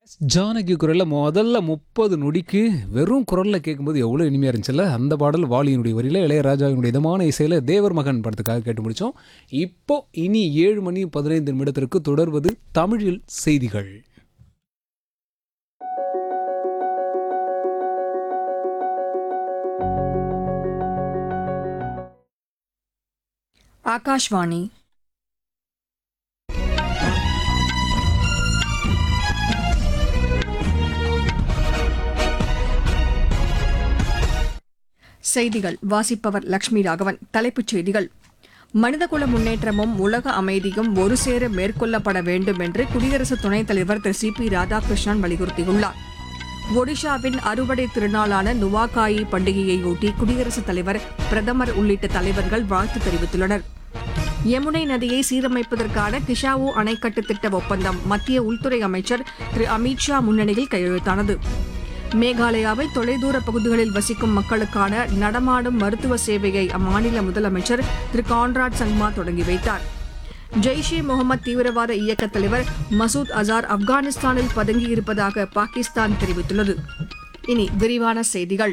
ஜானகி குரலில் முதல்ல முப்பது நொடிக்கு வெறும் குரலில் கேட்கும்போது எவ்வளோ இனிமையாக இருந்துச்சுல்ல அந்த பாடல் வாலியினுடைய வரியில் இளையராஜாவினுடைய இதமான இசையில் தேவர் மகன் படத்துக்காக கேட்டு முடித்தோம் இப்போ இனி ஏழு மணி பதினைந்து நிமிடத்திற்கு தொடர்வது தமிழில் செய்திகள் ఆకాశవాణి செய்திகள் வாசிப்பவர் லட்சுமி ராகவன் தலைப்புச் செய்திகள் மனிதகுல முன்னேற்றமும் உலக அமைதியும் ஒருசேர மேற்கொள்ளப்பட வேண்டும் என்று குடியரசு துணைத் தலைவர் திரு சி பி ராதாகிருஷ்ணன் வலியுறுத்தியுள்ளார் ஒடிஷாவின் அறுவடை திருநாளான நுவாகாயி பண்டிகையையொட்டி குடியரசுத் தலைவர் பிரதமர் உள்ளிட்ட தலைவர்கள் வாழ்த்து தெரிவித்துள்ளனர் யமுனை நதியை சீரமைப்பதற்கான கிஷாவு அணைக்கட்டு திட்ட ஒப்பந்தம் மத்திய உள்துறை அமைச்சர் திரு அமித்ஷா முன்னணியில் கையெழுத்தானது மேகாலயாவில் தொலைதூர பகுதிகளில் வசிக்கும் மக்களுக்கான நடமாடும் மருத்துவ சேவையை அம்மாநில முதலமைச்சர் திரு கான்ராட் சங்மா தொடங்கி வைத்தார் ஜெய்ஷ் இ முகமது தீவிரவாத இயக்க தலைவர் மசூத் அசார் ஆப்கானிஸ்தானில் பதுங்கியிருப்பதாக பாகிஸ்தான் தெரிவித்துள்ளது இனி விரிவான செய்திகள்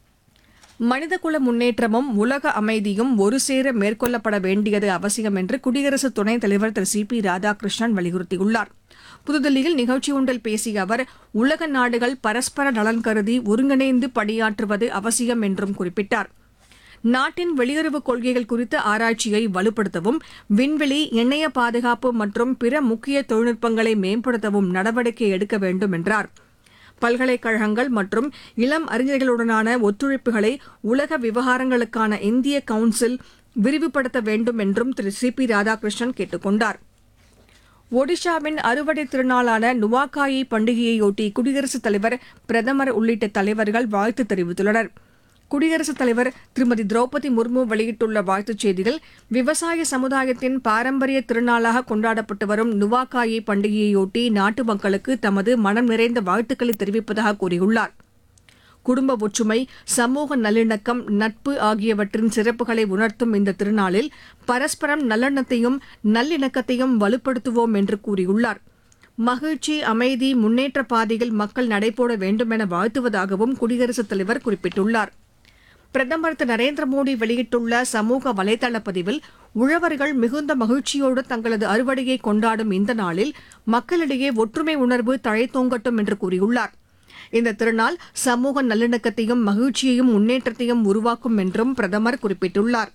மனிதகுல முன்னேற்றமும் உலக அமைதியும் ஒருசேர மேற்கொள்ளப்பட வேண்டியது அவசியம் என்று குடியரசு துணைத் தலைவர் திரு சி பி ராதாகிருஷ்ணன் வலியுறுத்தியுள்ளார் புதுதில்லியில் நிகழ்ச்சி ஒன்றில் பேசிய அவர் உலக நாடுகள் பரஸ்பர நலன் கருதி ஒருங்கிணைந்து பணியாற்றுவது அவசியம் என்றும் குறிப்பிட்டார் நாட்டின் வெளியுறவுக் கொள்கைகள் குறித்த ஆராய்ச்சியை வலுப்படுத்தவும் விண்வெளி இணைய பாதுகாப்பு மற்றும் பிற முக்கிய தொழில்நுட்பங்களை மேம்படுத்தவும் நடவடிக்கை எடுக்க வேண்டும் என்றார் பல்கலைக்கழகங்கள் மற்றும் இளம் அறிஞர்களுடனான ஒத்துழைப்புகளை உலக விவகாரங்களுக்கான இந்திய கவுன்சில் விரிவுபடுத்த வேண்டும் என்றும் திரு சி பி ராதாகிருஷ்ணன் கேட்டுக் கொண்டார் ஒடிஷாவின் அறுவடை திருநாளான நுவாகாயி பண்டிகையையொட்டி குடியரசுத் தலைவர் பிரதமர் உள்ளிட்ட தலைவர்கள் வாழ்த்து தெரிவித்துள்ளனர் குடியரசுத் தலைவர் திருமதி திரௌபதி முர்மு வெளியிட்டுள்ள வாழ்த்துச் செய்தியில் விவசாய சமுதாயத்தின் பாரம்பரிய திருநாளாக கொண்டாடப்பட்டு வரும் நுவாகாயி பண்டிகையையொட்டி நாட்டு மக்களுக்கு தமது மனம் நிறைந்த வாழ்த்துக்களை தெரிவிப்பதாக கூறியுள்ளார் குடும்ப ஒற்றுமை சமூக நல்லிணக்கம் நட்பு ஆகியவற்றின் சிறப்புகளை உணர்த்தும் இந்த திருநாளில் பரஸ்பரம் நல்லெண்ணத்தையும் நல்லிணக்கத்தையும் வலுப்படுத்துவோம் என்று கூறியுள்ளார் மகிழ்ச்சி அமைதி முன்னேற்ற பாதையில் மக்கள் நடைபோட வேண்டும் என வாழ்த்துவதாகவும் குடியரசுத் தலைவர் குறிப்பிட்டுள்ளார் பிரதமர் திரு நரேந்திர மோடி வெளியிட்டுள்ள சமூக வலைதள பதிவில் உழவர்கள் மிகுந்த மகிழ்ச்சியோடு தங்களது அறுவடையை கொண்டாடும் இந்த நாளில் மக்களிடையே ஒற்றுமை உணர்வு தழைத்தோங்கட்டும் என்று கூறியுள்ளார் இந்த திருநாள் சமூக நல்லிணக்கத்தையும் மகிழ்ச்சியையும் முன்னேற்றத்தையும் உருவாக்கும் என்றும் பிரதமர் குறிப்பிட்டுள்ளார்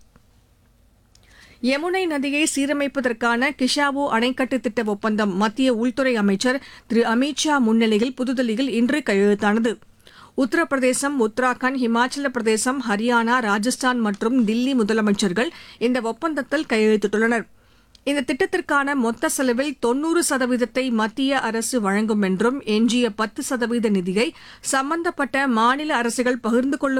யமுனை நதியை சீரமைப்பதற்கான கிஷாவு அணைக்கட்டு திட்ட ஒப்பந்தம் மத்திய உள்துறை அமைச்சர் திரு அமித்ஷா முன்னிலையில் புதுதில்லியில் இன்று கையெழுத்தானது உத்தரப்பிரதேசம் உத்தராகண்ட் ஹிமாச்சல பிரதேசம் ஹரியானா ராஜஸ்தான் மற்றும் தில்லி முதலமைச்சர்கள் இந்த ஒப்பந்தத்தில் கையெழுத்திட்டுள்ளனர் இந்த திட்டத்திற்கான மொத்த செலவில் தொன்னூறு சதவீதத்தை மத்திய அரசு வழங்கும் என்றும் எஞ்சிய பத்து சதவீத நிதியை சம்பந்தப்பட்ட மாநில அரசுகள் பகிர்ந்து கொள்ளும்